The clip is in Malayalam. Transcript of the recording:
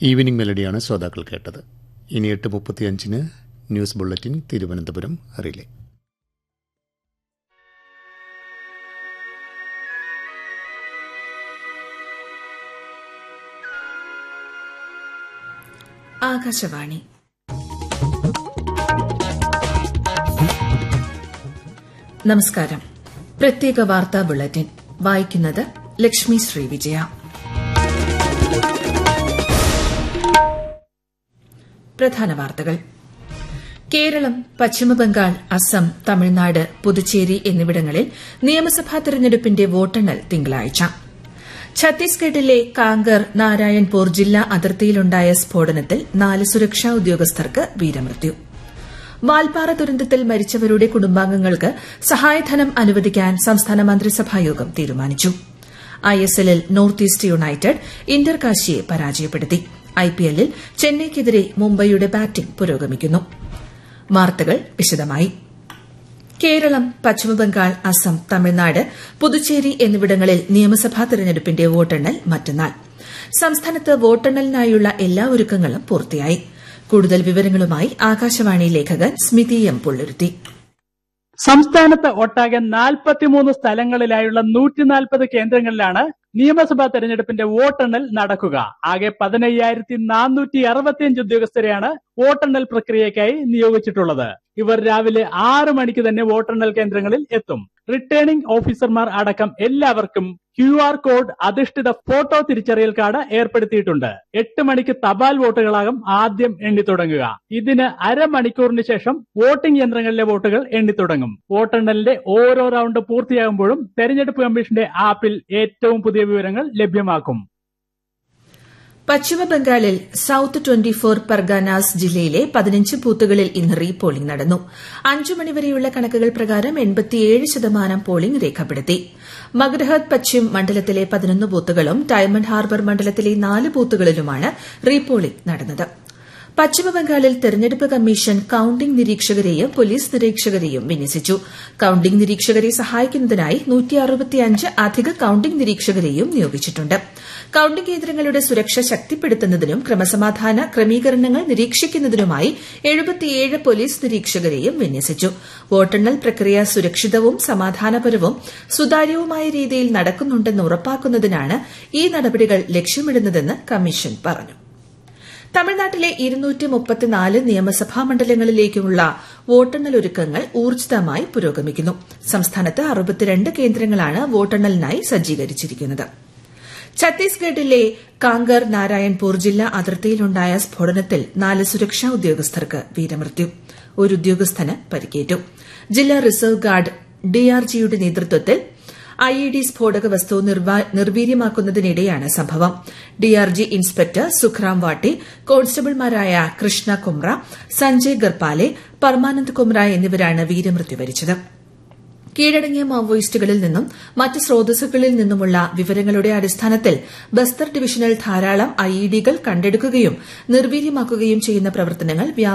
ഈവനിംഗ് മെലഡിയാണ് ശ്രോതാക്കൾ കേട്ടത് ഇനി എട്ട് മുപ്പത്തിയഞ്ചിന് news bulletin Thiruvananthapuram relay Akashvani നമസ്കാരം പ്രത്യേക വാർത്താ ബുള്ളറ്റിൻ വായിക്കുന്നത് ലക്ഷ്മി ശ്രീ വിജയ പ്രധാന വാർത്തകൾ കേരളം പശ്ചിമബംഗാൾ അസം തമിഴ്നാട് പുതുച്ചേരി എന്നിവിടങ്ങളിൽ നിയമസഭാ തെരഞ്ഞെടുപ്പിന്റെ വോട്ടെണ്ണൽ തിങ്കളാഴ്ച ഛത്തീസ്ഗഡിലെ കാങ്കർ നാരായൺപൂർ ജില്ലാ അതിർത്തിയിലുണ്ടായ സ്ഫോടനത്തിൽ നാല് സുരക്ഷാ ഉദ്യോഗസ്ഥർക്ക് വീരമൃത്യു വാൽപ്പാറ ദുരന്തത്തിൽ മരിച്ചവരുടെ കുടുംബാംഗങ്ങൾക്ക് സഹായധനം അനുവദിക്കാൻ സംസ്ഥാന മന്ത്രിസഭായോഗം തീരുമാനിച്ചു ഐഎസ്എല്ലിൽ നോർത്ത് ഈസ്റ്റ് യുണൈറ്റഡ് ഇന്റർ കാശിയെ പരാജയപ്പെടുത്തി ഐപിഎല്ലിൽ ചെന്നൈയ്ക്കെതിരെ മുംബൈയുടെ ബാറ്റിംഗ് പുരോഗമിക്കുന്നു വാർത്തകൾ വിശദമായി കേരളം പശ്ചിമബംഗാൾ അസം തമിഴ്നാട് പുതുച്ചേരി എന്നിവിടങ്ങളിൽ നിയമസഭാ തെരഞ്ഞെടുപ്പിന്റെ വോട്ടെണ്ണൽ മറ്റന്നാൾ സംസ്ഥാനത്ത് വോട്ടെണ്ണലിനായുള്ള എല്ലാ ഒരുക്കങ്ങളും പൂർത്തിയായി കൂടുതൽ വിവരങ്ങളുമായി ആകാശവാണി ലേഖകൻ സ്മിതി എം പുള്ളുരുത്തി സംസ്ഥാനത്ത് ഒട്ടാകെ നാൽപ്പത്തിമൂന്ന് സ്ഥലങ്ങളിലായുള്ള നൂറ്റിനാൽപ്പത് കേന്ദ്രങ്ങളിലാണ് നിയമസഭാ തെരഞ്ഞെടുപ്പിന്റെ വോട്ടെണ്ണൽ നടക്കുക ആകെ പതിനയ്യായിരത്തി നാനൂറ്റി അറുപത്തിയഞ്ച് ഉദ്യോഗസ്ഥരെയാണ് വോട്ടെണ്ണൽ പ്രക്രിയയ്ക്കായി നിയോഗിച്ചിട്ടുള്ളത് ഇവർ രാവിലെ ആറ് മണിക്ക് തന്നെ വോട്ടെണ്ണൽ കേന്ദ്രങ്ങളിൽ എത്തും റിട്ടേണിംഗ് ഓഫീസർമാർ അടക്കം എല്ലാവർക്കും ക്യു ആർ കോഡ് അധിഷ്ഠിത ഫോട്ടോ തിരിച്ചറിയൽ കാർഡ് ഏർപ്പെടുത്തിയിട്ടുണ്ട് എട്ട് മണിക്ക് തപാൽ വോട്ടുകളാകും ആദ്യം എണ്ണി തുടങ്ങുക ഇതിന് അരമണിക്കൂറിന് ശേഷം വോട്ടിംഗ് യന്ത്രങ്ങളിലെ വോട്ടുകൾ എണ്ണി തുടങ്ങും വോട്ടെണ്ണലിന്റെ ഓരോ റൗണ്ട് പൂർത്തിയാകുമ്പോഴും തെരഞ്ഞെടുപ്പ് കമ്മീഷന്റെ ആപ്പിൽ ഏറ്റവും പുതിയ വിവരങ്ങൾ ലഭ്യമാക്കും പശ്ചിമബംഗാളിൽ സൌത്ത് ട്വന്റി ഫോർ പർഗാനാസ് ജില്ലയിലെ പതിനഞ്ച് ബൂത്തുകളിൽ ഇന്ന് റീപോളിംഗ് നടന്നു അഞ്ചു മണിവരെയുള്ള കണക്കുകൾ പ്രകാരം എൺപത്തിയേഴ് ശതമാനം പോളിംഗ് രേഖപ്പെടുത്തി മഗ്രഹത് പശ്ചിം മണ്ഡലത്തിലെ പതിനൊന്ന് ബൂത്തുകളും ഡയമണ്ട് ഹാർബർ മണ്ഡലത്തിലെ നാല് ബൂത്തുകളിലുമാണ് റീപോളിംഗ് നടന്നത് പശ്ചിമബംഗാളിൽ തെരഞ്ഞെടുപ്പ് കമ്മീഷൻ കൌണ്ടിംഗ് നിരീക്ഷകരെയും പോലീസ് നിരീക്ഷകരെയും വിന്യസിച്ചു കൌണ്ടിംഗ് നിരീക്ഷകരെ സഹായിക്കുന്നതിനായി അധിക കൌണ്ടിംഗ് നിരീക്ഷകരെയും നിയോഗിച്ചിട്ടുണ്ട് കൌണ്ടിംഗ് കേന്ദ്രങ്ങളുടെ സുരക്ഷ ശക്തിപ്പെടുത്തുന്നതിനും ക്രമസമാധാന ക്രമീകരണങ്ങൾ നിരീക്ഷിക്കുന്നതിനുമായി എഴുപത്തിയേഴ് പോലീസ് നിരീക്ഷകരെയും വിന്യസിച്ചു വോട്ടെണ്ണൽ പ്രക്രിയ സുരക്ഷിതവും സമാധാനപരവും സുതാര്യവുമായ രീതിയിൽ നടക്കുന്നുണ്ടെന്ന് ഉറപ്പാക്കുന്നതിനാണ് ഈ നടപടികൾ ലക്ഷ്യമിടുന്നതെന്ന് കമ്മീഷൻ പറഞ്ഞു തമിഴ്നാട്ടിലെ നിയമസഭാ മണ്ഡലങ്ങളിലേക്കുള്ള വോട്ടെണ്ണൽ ഒരുക്കങ്ങൾ ഊർജിതമായി പുരോഗമിക്കുന്നു സംസ്ഥാനത്ത് അറുപത്തിരണ്ട് കേന്ദ്രങ്ങളാണ് വോട്ടെണ്ണലിനായി സജ്ജീകരിച്ചിരിക്കുന്നത് ഛത്തീസ്ഗഡിലെ കാങ്കർ നാരായൺപൂർ ജില്ലാ അതിർത്തിയിലുണ്ടായ സ്ഫോടനത്തിൽ നാല് സുരക്ഷാ ഉദ്യോഗസ്ഥർക്ക് വീരമൃത്യു ഒരു ഉദ്യോഗസ്ഥന് പരിക്കേറ്റു ജില്ലാ റിസർവ് ഗാർഡ് ഡിആർജിയുടെ നേതൃത്വത്തിൽ ഐഇഡി സ്ഫോടക വസ്തു നിർവീര്യമാക്കുന്നതിനിടെയാണ് സംഭവം ഡിആർജി ഇൻസ്പെക്ടർ സുഖ്റാം വാട്ടി കോൺസ്റ്റബിൾമാരായ കൃഷ്ണ കുമ്ര സഞ്ജയ് ഗർപാലെ പർമാനന്ദ് കുമ്ര എന്നിവരാണ് വീരമൃത്യു വരിച്ചത് കീഴടങ്ങിയ മാവോയിസ്റ്റുകളിൽ നിന്നും മറ്റ് സ്രോതസ്സുകളിൽ നിന്നുമുള്ള വിവരങ്ങളുടെ അടിസ്ഥാനത്തിൽ ബസ്തർ ഡിവിഷനിൽ ധാരാളം ഐഇഡികൾ കണ്ടെടുക്കുകയും നിർവീര്യമാക്കുകയും ചെയ്യുന്ന പ്രവർത്തനങ്ങൾ